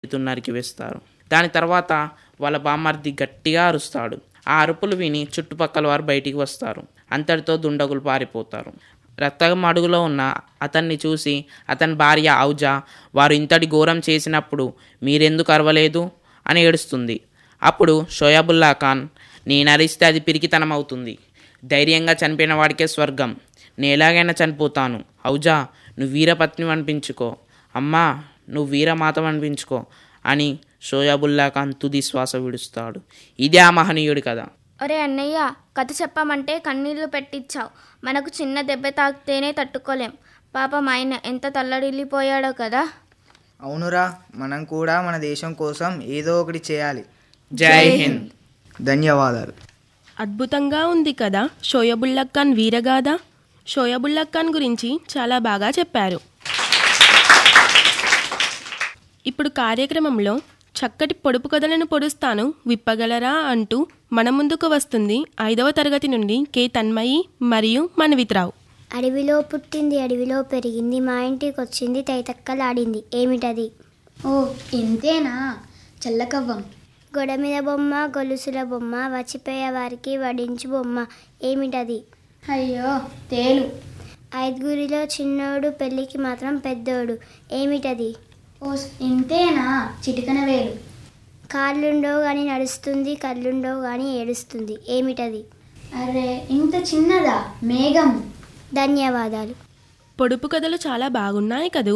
చేతితో నరికి వేస్తారు దాని తర్వాత వాళ్ళ బామ్మర్ది గట్టిగా అరుస్తాడు ఆ అరుపులు విని చుట్టుపక్కల వారు బయటికి వస్తారు అంతటితో దుండగులు పారిపోతారు రక్తం అడుగులో ఉన్న అతన్ని చూసి అతని భార్య ఔజా వారు ఇంతటి ఘోరం చేసినప్పుడు మీరెందుకు అరవలేదు అని ఏడుస్తుంది అప్పుడు షోయాబుల్లా ఖాన్ నేను అరిస్తే అది పిరికితనం అవుతుంది ధైర్యంగా చనిపోయిన వాడికే స్వర్గం నేను ఎలాగైనా చనిపోతాను ఔజా నువ్వు వీరపత్ని అనిపించుకో అమ్మా నువ్వు వీరమాతం అనిపించుకో అని షోయాబుల్లా ఖాన్ తుది శ్వాస విడుస్తాడు ఇదే ఆ మహనీయుడి కదా ఒరే అన్నయ్య కథ చెప్పమంటే కన్నీళ్లు పెట్టించావు మనకు చిన్న దెబ్బ తాకితేనే తట్టుకోలేం పాపం ఆయన ఎంత తల్లడిల్లిపోయాడో కదా అవునురా మనం కూడా మన దేశం కోసం ఏదో ఒకటి చేయాలి జై హింద్ ధన్యవాదాలు అద్భుతంగా ఉంది కదా షోయబుల్లక్ ఖాన్ వీరగాథ షోయబుల్లక్ ఖాన్ గురించి చాలా బాగా చెప్పారు ఇప్పుడు కార్యక్రమంలో చక్కటి పొడుపు కథలను పొడుస్తాను విప్పగలరా అంటూ మన ముందుకు వస్తుంది ఐదవ తరగతి నుండి కే తన్మయి మరియు మనవిత్రావు అడవిలో పుట్టింది అడవిలో పెరిగింది మా ఇంటికి వచ్చింది తైతక్కలాడింది ఏమిటది ఓ ఇంతేనా చల్లకవ్వం గొడ మీద బొమ్మ గొలుసుల బొమ్మ వచ్చిపోయే వారికి వడించు బొమ్మ ఏమిటది అయ్యో తేలు ఐదుగురిలో చిన్నోడు పెళ్ళికి మాత్రం పెద్దోడు ఏమిటది ఓ ఇంతేనా చిటికన వేలు కాళ్ళుండో గాని నడుస్తుంది కళ్ళుండో గాని ఏడుస్తుంది ఏమిటది అరే ఇంత చిన్నదా మేఘం ధన్యవాదాలు పొడుపు కథలు చాలా బాగున్నాయి కదూ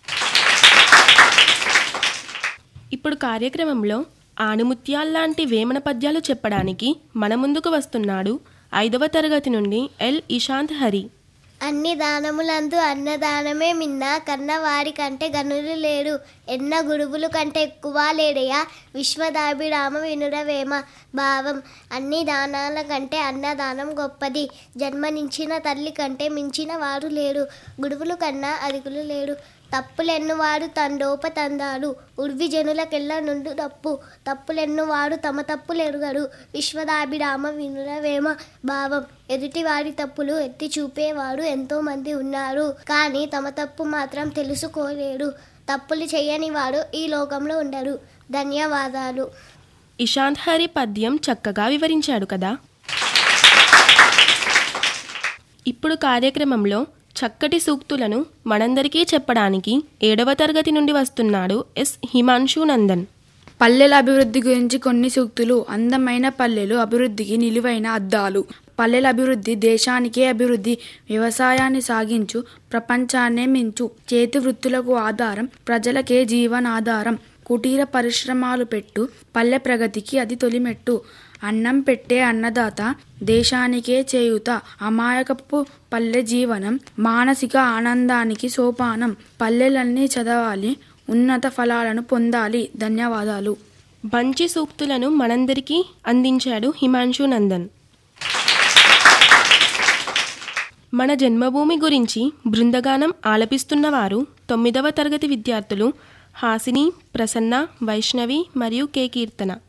ఇప్పుడు కార్యక్రమంలో ఆణిముత్యాల్లాంటి వేమన పద్యాలు చెప్పడానికి మన ముందుకు వస్తున్నాడు ఐదవ తరగతి నుండి ఎల్ ఇషాంత్ హరి అన్ని దానములందు అన్నదానమే మిన్న కన్న వారి కంటే గనులు లేడు ఎన్న గురువులు కంటే ఎక్కువ లేడయా విశ్వదాభిరామ వినురవేమ భావం అన్ని దానాల కంటే అన్నదానం గొప్పది జన్మనించిన తల్లి కంటే మించిన వారు లేరు గురువులు కన్నా అధికులు లేడు తప్పులెన్నువాడు తండోప తందాడు ఉర్వి జనులకెల్ల నుండు తప్పు తప్పులెన్నువాడు తమ తప్పులెరుగడు విశ్వదాభిరామ వినురవేమ భావం ఎదుటివాడి తప్పులు ఎత్తి చూపేవాడు ఎంతో మంది ఉన్నారు కానీ తమ తప్పు మాత్రం తెలుసుకోలేడు తప్పులు చేయని వాడు ఈ లోకంలో ఉండరు ధన్యవాదాలు ఇషాంత్ హరి పద్యం చక్కగా వివరించాడు కదా ఇప్పుడు కార్యక్రమంలో చక్కటి సూక్తులను మనందరికీ చెప్పడానికి ఏడవ తరగతి నుండి వస్తున్నాడు ఎస్ హిమాంశు నందన్ పల్లెల అభివృద్ధి గురించి కొన్ని సూక్తులు అందమైన పల్లెలు అభివృద్ధికి నిలువైన అద్దాలు పల్లెల అభివృద్ధి దేశానికే అభివృద్ధి వ్యవసాయాన్ని సాగించు ప్రపంచాన్నే మించు చేతి వృత్తులకు ఆధారం ప్రజలకే జీవనాధారం కుటీర పరిశ్రమలు పెట్టు పల్లె ప్రగతికి అది తొలిమెట్టు అన్నం పెట్టే అన్నదాత దేశానికే చేయుత అమాయకపు పల్లె జీవనం మానసిక ఆనందానికి సోపానం పల్లెలన్నీ చదవాలి ఉన్నత ఫలాలను పొందాలి ధన్యవాదాలు మంచి సూక్తులను మనందరికీ అందించాడు హిమాంశు నందన్ మన జన్మభూమి గురించి బృందగానం ఆలపిస్తున్నవారు తొమ్మిదవ తరగతి విద్యార్థులు హాసిని ప్రసన్న వైష్ణవి మరియు కే కీర్తన